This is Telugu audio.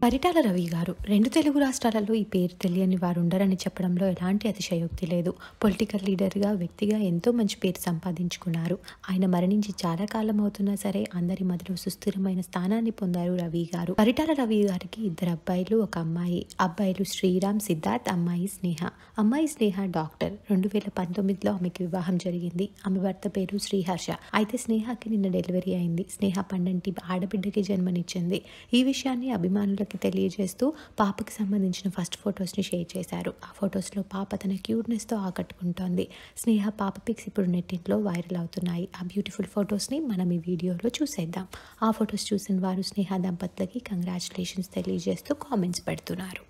పరిటాల రవి గారు రెండు తెలుగు రాష్ట్రాలలో ఈ పేరు తెలియని వారు ఉండరని చెప్పడంలో ఎలాంటి అతిశయోక్తి లేదు పొలిటికల్ లీడర్గా వ్యక్తిగా ఎంతో మంచి పేరు సంపాదించుకున్నారు ఆయన మరణించి చాలా కాలం అవుతున్నా సరే అందరి మధ్యలో సుస్థిరమైన స్థానాన్ని పొందారు రవి గారు పరిటాల రవి గారికి ఇద్దరు అబ్బాయిలు ఒక అమ్మాయి అబ్బాయిలు శ్రీరామ్ సిద్ధార్థ్ అమ్మాయి స్నేహ అమ్మాయి స్నేహ డాక్టర్ రెండు వేల పంతొమ్మిదిలో ఆమెకి వివాహం జరిగింది ఆమె భర్త పేరు శ్రీహర్ష అయితే స్నేహకి నిన్న డెలివరీ అయింది స్నేహ పండంటి ఆడబిడ్డకి జన్మనిచ్చింది ఈ విషయాన్ని అభిమానులకి తెలియజేస్తూ పాపకి సంబంధించిన ఫస్ట్ ఫొటోస్ని షేర్ చేశారు ఆ ఫొటోస్లో పాప తన క్యూట్నెస్తో ఆకట్టుకుంటోంది స్నేహ పాప పిక్స్ ఇప్పుడు నెట్టింట్లో వైరల్ అవుతున్నాయి ఆ బ్యూటిఫుల్ ఫొటోస్ని మనం ఈ వీడియోలో చూసేద్దాం ఆ ఫొటోస్ చూసిన వారు స్నేహ దంపతులకి కంగ్రాచులేషన్స్ తెలియజేస్తూ కామెంట్స్ పెడుతున్నారు